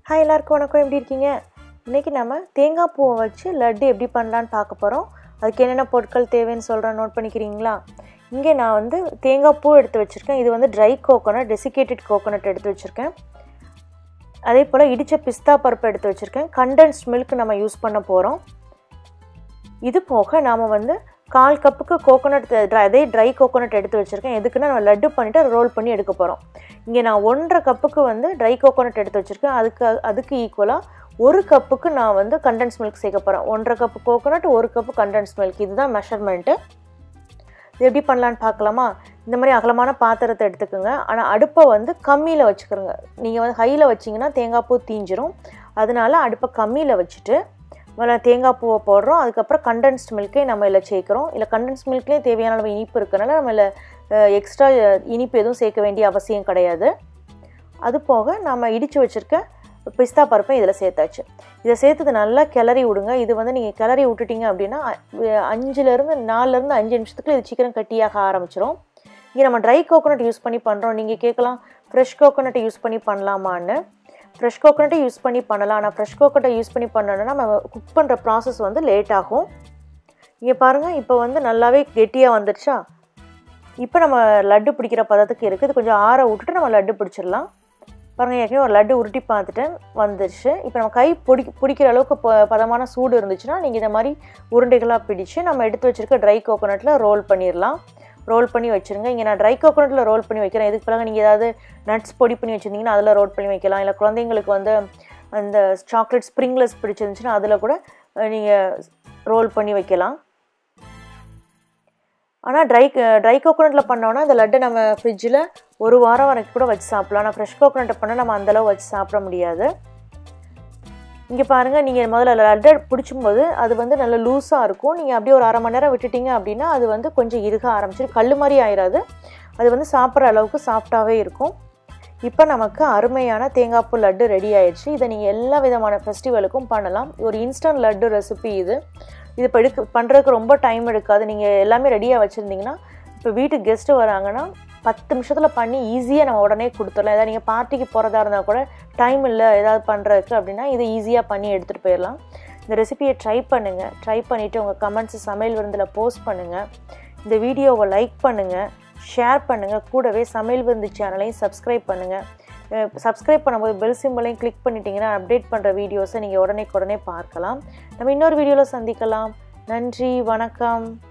hi எல்லாருக்கும் வணக்கம் எப்படி இருக்கீங்க இன்றைக்கி நம்ம தேங்காய் பூவை வச்சு லட்டு எப்படி பண்ணலான்னு பார்க்க போகிறோம் அதுக்கு என்னென்ன பொருட்கள் தேவைன்னு சொல்கிறேன் நோட் பண்ணிக்கிறீங்களா இங்கே நான் வந்து தேங்காய் பூ எடுத்து வச்சுருக்கேன் இது வந்து ட்ரை கோகோனட் டெசிகேட்டட் கோகோனட் எடுத்து வச்சுருக்கேன் அதே போல் இடித்த பிஸ்தா பருப்பு எடுத்து வச்சுருக்கேன் கண்டென்ஸ்ட் மில்க் நம்ம யூஸ் பண்ண போகிறோம் இது போக நாம் வந்து கால் கப்புக்கு கோகோனட் அதே ட்ரை கோகோனட் எடுத்து வச்சுருக்கேன் எதுக்குன்னா நம்ம லட்டு பண்ணிவிட்டு அதை ரோல் பண்ணி எடுக்க போகிறோம் இங்கே நான் ஒன்றரை கப்புக்கு வந்து ட்ரை கோகோனட் எடுத்து வச்சுருக்கேன் அதுக்கு அதுக்கு ஈக்குவலாக ஒரு கப்புக்கு நான் வந்து கண்டென்ஸ் மில்க் சேர்க்க போகிறேன் ஒன்றரை கப்பு கோகோனட் ஒரு கப்பு கண்டென்ஸ் மில்க் இதுதான் மெஷர்மெண்ட்டு இது எப்படி பண்ணலான்னு பார்க்கலாமா இந்த மாதிரி அகலமான பாத்திரத்தை எடுத்துக்கோங்க ஆனால் அடுப்பை வந்து கம்மியில் வச்சுக்கிறோங்க நீங்கள் வந்து ஹையில் வச்சிங்கன்னா தேங்காய் பூ தீஞ்சிரும் அதனால அடுப்பை கம்மியில் வச்சுட்டு முதல்ல தேங்காய் பூவை போடுறோம் அதுக்கப்புறம் கண்டென்ஸ்ட் மில்க்கே நம்ம இதில் சேர்க்குறோம் இல்லை கண்டென்ஸ் மில்க்லேயே தேவையான அளவு இனிப்பு இருக்கனால நம்ம இதில் எக்ஸ்ட்ரா இனிப்பு எதுவும் சேர்க்க வேண்டிய அவசியம் கிடையாது அது போக நம்ம இடித்து வச்சுருக்க பிஸ்தா பருப்பை இதில் சேர்த்தாச்சு இதை சேர்த்தது நல்லா கிளறி விடுங்க இது வந்து நீங்கள் கிளறி விட்டுட்டீங்க அப்படின்னா அஞ்சுலேருந்து நாலுலேருந்து அஞ்சு நிமிஷத்துக்கு இது சீக்கிரம் கட்டியாக ஆரம்பிச்சிடும் இங்கே நம்ம ட்ரை கோகோனட் யூஸ் பண்ணி பண்ணுறோம் நீங்கள் கேட்கலாம் ஃப்ரெஷ் கோகோனட்டை யூஸ் பண்ணி பண்ணலாமான்னு ஃப்ரெஷ் கோகோனட்டை யூஸ் பண்ணி பண்ணலாம் ஆனால் ஃப்ரெஷ் கோகோனட்டை யூஸ் பண்ணி பண்ணணும்னா நம்ம குக் பண்ணுற ப்ராசஸ் வந்து லேட் ஆகும் இங்கே பாருங்கள் இப்போ வந்து நல்லாவே கெட்டியாக வந்துடுச்சா இப்போ நம்ம லட்டு பிடிக்கிற பதத்துக்கு இருக்குது இது கொஞ்சம் ஆற விட்டுட்டு நம்ம லட்டு பிடிச்சிடலாம் பாருங்கள் ஏற்கனவே ஒரு லட்டு உருட்டி பார்த்துட்டேன் வந்துடுச்சு இப்போ நம்ம கை பிடி பிடிக்கிற அளவுக்கு ப பதமான சூடு இருந்துச்சுன்னா நீங்கள் இந்த மாதிரி உருண்டைகளாக பிடிச்சு நம்ம எடுத்து வச்சுருக்க ட்ரை கோகோனட்டில் ரோல் பண்ணிடலாம் ரோல் பண்ணி வச்சுருங்க இங்கே நான் ட்ரை கோகோனட்டில் ரோல் பண்ணி வைக்கிறேன் இதுக்கு பிறகு நீங்கள் ஏதாவது நட்ஸ் பொடி பண்ணி வச்சுருந்தீங்கன்னா அதில் ரோல் பண்ணி வைக்கலாம் இல்லை குழந்தைங்களுக்கு வந்து அந்த சாக்லேட் ஸ்ப்ரிங்லெஸ் பிடிச்சிருந்துச்சுன்னா அதில் கூட நீங்கள் ரோல் பண்ணி வைக்கலாம் ஆனால் ட்ரை ட்ரை கோகோனட்டில் பண்ணோன்னா இந்த லட்டை நம்ம ஃப்ரிட்ஜில் ஒரு வாரம் வரைக்கும் கூட வச்சு சாப்பிட்லாம் ஆனால் ஃப்ரெஷ் கோகோனட்டை பண்ணால் நம்ம அந்தளவு வச்சு சாப்பிட முடியாது இங்கே பாருங்கள் நீங்கள் முதல்ல லட்டை பிடிச்சும்போது அது வந்து நல்ல லூஸாக இருக்கும் நீங்கள் அப்படியே ஒரு அரை மணி நேரம் விட்டுட்டீங்க அப்படின்னா அது வந்து கொஞ்சம் இருக ஆரம்பிச்சிடும் கல் மாதிரி ஆயிடாது அது வந்து சாப்பிட்ற அளவுக்கு சாஃப்டாகவே இருக்கும் இப்போ நமக்கு அருமையான தேங்காய் பூ லட்டு ரெடி ஆயிடுச்சு இதை நீங்கள் எல்லா விதமான ஃபெஸ்டிவலுக்கும் பண்ணலாம் ஒரு இன்ஸ்டன்ட் லட்டு ரெசிபி இது இது இப்போ எடுக்க பண்ணுறதுக்கு ரொம்ப டைம் எடுக்காது நீங்கள் எல்லாமே ரெடியாக வச்சுருந்தீங்கன்னா இப்போ வீட்டுக்கு கெஸ்ட்டு வராங்கன்னா பத்து நிமிஷத்தில் பண்ணி ஈஸியாக நம்ம உடனே கொடுத்துடலாம் ஏதாவது நீங்கள் பார்ட்டிக்கு போகிறதா இருந்தால் கூட டைம் இல்லை ஏதாவது பண்ணுறதுக்கு அப்படின்னா இதை ஈஸியாக பண்ணி எடுத்துகிட்டு போயிடலாம் இந்த ரெசிபியை ட்ரை பண்ணுங்கள் ட்ரை பண்ணிவிட்டு உங்கள் கமெண்ட்ஸு சமையல் விருந்தில் போஸ்ட் பண்ணுங்கள் இந்த வீடியோவை லைக் பண்ணுங்கள் ஷேர் பண்ணுங்கள் கூடவே சமையல் விருந்து சேனலையும் சப்ஸ்கிரைப் பண்ணுங்கள் சப்ஸ்கிரைப் பண்ணும்போது பெல் சிம்பிளையும் கிளிக் பண்ணிட்டீங்கன்னா அப்டேட் பண்ணுற வீடியோஸை நீங்கள் உடனே உடனே பார்க்கலாம் நம்ம இன்னொரு வீடியோவில் சந்திக்கலாம் நன்றி வணக்கம்